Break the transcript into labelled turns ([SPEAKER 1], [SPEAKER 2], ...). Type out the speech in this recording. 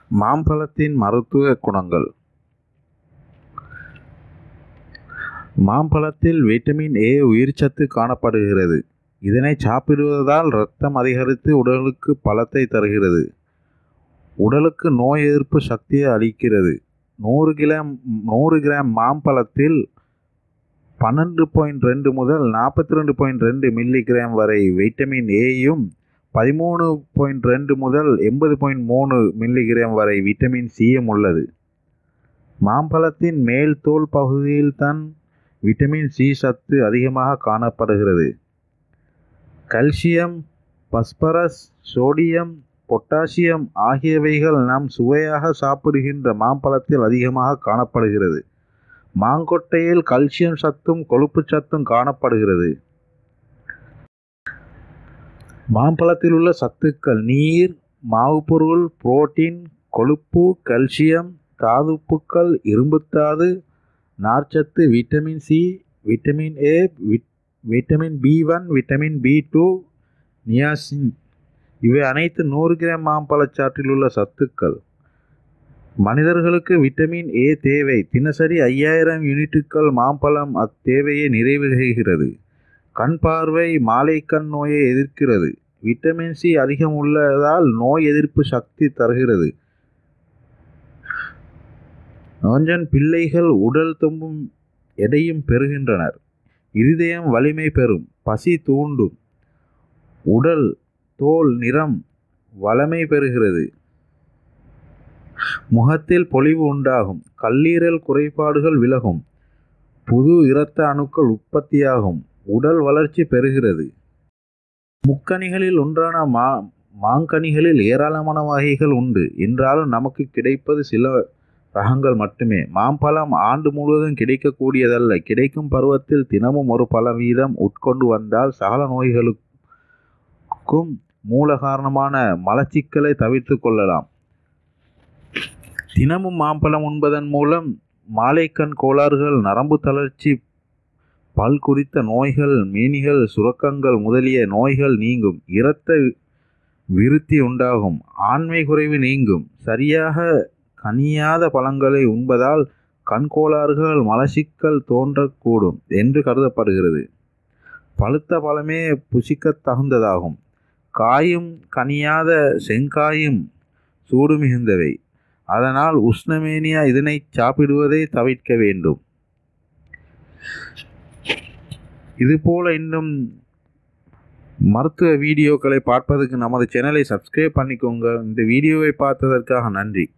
[SPEAKER 1] மாம்பழத்தின் மருத்துவ குணங்கள் மாம்பழத்தில் vitamin A உயிர்ச்சத்து காணப்படுகிறது இதனை சாப்பிடுவதால் இரத்தம் அதிகரித்து உடலுக்கு பலத்தை தருகிறது உடலுக்கு நோய் எதிர்ப்பு சக்தியை அளிக்கிறது நூறு கிராம் நூறு கிராம் மாம்பழத்தில் பன்னெண்டு பாயிண்ட் ரெண்டு முதல் நாற்பத்தி ரெண்டு பாயிண்ட் ரெண்டு மில்லிகிராம் வரை வைட்டமின் ஏயும் பதிமூணு பாயிண்ட் ரெண்டு முதல் எண்பது பாயிண்ட் மூணு மில்லிகிராம் வரை விட்டமின் சியும் உள்ளது மாம்பழத்தின் மேல் தோல் பகுதியில்தான் விட்டமின் சி சத்து அதிகமாக காணப்படுகிறது கல்சியம் பஸ்பரஸ் சோடியம் பொட்டாசியம் ஆகியவைகள் நாம் சுவையாக சாப்பிடுகின்ற மாம்பழத்தில் அதிகமாக காணப்படுகிறது மாங்கொட்டையில் கல்சியம் சத்தும் கொழுப்பு சத்தும் காணப்படுகிறது மாம்பழத்தில் உள்ள சத்துக்கள் நீர் மாவுப்பொருள் புரோட்டீன் கொழுப்பு கல்சியம் தாதுப்புக்கள் இரும்புத்தாது நார்ச்சத்து vitamin C vitamin A vitamin B one vitamin B two niacin இவை அனைத்து நூறு கிராம் மாம்பழச்சாற்றில் உள்ள சத்துக்கள் மனிதர்களுக்கு விட்டமின் ஏ தேவை தினசரி ஐயாயிரம் யூனிட்டுகள் மாம்பழம் அத்தேவையை நிறைவு செய்கிறது கண் பார்வை மாலை கண் நோயை எதிர்க்கிறது விட்டமின் சி அதிகம் உள்ளதால் நோய் எதிர்ப்பு சக்தி தருகிறது நோஞ்சன் பிள்ளைகள் உடல் தொம்பும் எடையும் பெறுகின்றனர் இருதயம் வலிமை பெறும் பசி தூண்டும் உடல் தோல் நிறம் வளமை பெறுகிறது முகத்தில் பொலிவு உண்டாகும் கல்லீரல் குறைபாடுகள் விலகும் புது இரத்த அணுக்கள் உற்பத்தியாகும் உடல் வளர்ச்சி பெறுகிறது முக்கணிகளில் ஒன்றான மா மாங்கனிகளில் ஏராளமான வகைகள் உண்டு என்றாலும் நமக்கு கிடைப்பது சில ரகங்கள் மட்டுமே மாம்பழம் ஆண்டு முழுவதும் கிடைக்கக்கூடியதல்ல கிடைக்கும் பருவத்தில் தினமும் ஒரு பழம் வீதம் உட்கொண்டு வந்தால் சகல நோய்களுக்கும் மூல காரணமான மலச்சிக்கலை தவிர்த்து கொள்ளலாம் தினமும் மாம்பழம் உண்பதன் மூலம் மாலைக்கண் கோளாறுகள் நரம்பு தளர்ச்சி பல் குறித்த நோய்கள் மேனிகள் சுரக்கங்கள் முதலிய நோய்கள் நீங்கும் இரத்த விருத்தி உண்டாகும் ஆண்மை குறைவு நீங்கும் சரியாக கனியாத பழங்களை உண்பதால் கண்கோளாறுகள் மலச்சிக்கல் தோன்றக்கூடும் என்று கருதப்படுகிறது பழுத்த பழமே புசிக்க தகுந்ததாகும் காயும் கனியாத செங்காயும் சூடு மிகுந்தவை அதனால் உஷ்ணமேனியா இதனை சாப்பிடுவதை தவிர்க்க வேண்டும் இதுபோல இன்னும் மருத்துவ வீடியோக்களை பார்ப்பதற்கு நமது சேனலை சப்ஸ்கிரைப் பண்ணிக்கோங்க இந்த வீடியோவை பார்த்ததற்காக நன்றி